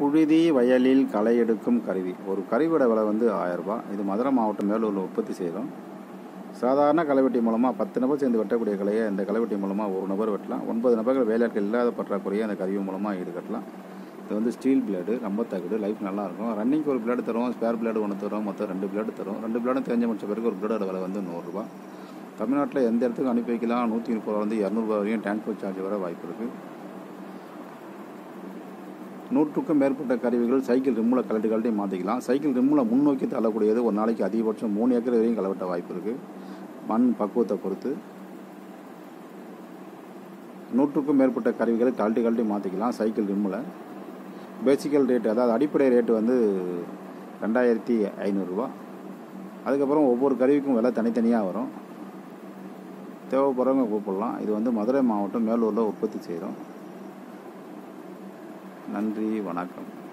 புழுதி வயலில் களை எடுக்கும் கருவி ஒரு கருவியோட விலை வந்து ஆயரூபா இது மதுரை மாவட்டம் மேலூரில் உற்பத்தி செய்கிறோம் சாதாரண களைவெட்டி மூலமாக பத்து நபர் சேர்ந்து வெட்டக்கூடிய கலையை இந்த களைவெட்டி மூலமாக ஒரு நபர் வெட்டலாம் ஒன்பது நபர்கள் வேலையாட்கள் இல்லாத பற்றாக்குறையை அந்த கருவி மூலமாக ஈடுகட்டலாம் இது வந்து ஸ்டீல் பிளேடு ரொம்ப தகுடு லைஃப் நல்லாயிருக்கும் ரன்னிங்க்கு ஒரு பிளேடு தரும் ஸ்பேர் பிளேடு ஒன்று தரும் மொத்தம் ரெண்டு பிளேடு தரும் ரெண்டு பிளேடும் தெரிஞ்ச முடிச்ச பிறகு ஒரு பிளேடோட விலை வந்து நூறுரூவா தமிழ்நாட்டில் எந்த இடத்துக்கு அனுப்பி வைக்கலாம் நூற்றி முப்பது ரூபா வந்து இரநூறுபா வரையும் டிரான்ஸ்போர்ட் சார்ஜ் வர வாய்ப்பு இருக்குது நூற்றுக்கும் மேற்பட்ட கருவிகள் சைக்கிள் ரிம்மில் கலட்டி கலட்டி மாற்றிக்கலாம் சைக்கிள் ரிம்மில் முன்னோக்கி தள்ளக்கூடியது ஒரு நாளைக்கு அதிகபட்சம் மூணு ஏக்கர் வரையும் கலவட்ட வாய்ப்பு இருக்குது மண் பக்குவத்தை பொறுத்து நூற்றுக்கும் மேற்பட்ட கருவிகளை கழட்டி கழட்டி மாற்றிக்கலாம் சைக்கிள் ரிம்மில் பேசிக்கல் ரேட்டு அதாவது அடிப்படை ரேட்டு வந்து ரெண்டாயிரத்தி ஐநூறுரூவா அதுக்கப்புறம் ஒவ்வொரு கருவிக்கும் விலை தனித்தனியாக வரும் தேவைப்படுறவங்க கூப்பிடலாம் இது வந்து மதுரை மாவட்டம் மேலூரில் உற்பத்தி செய்கிறோம் நன்றி வணக்கம்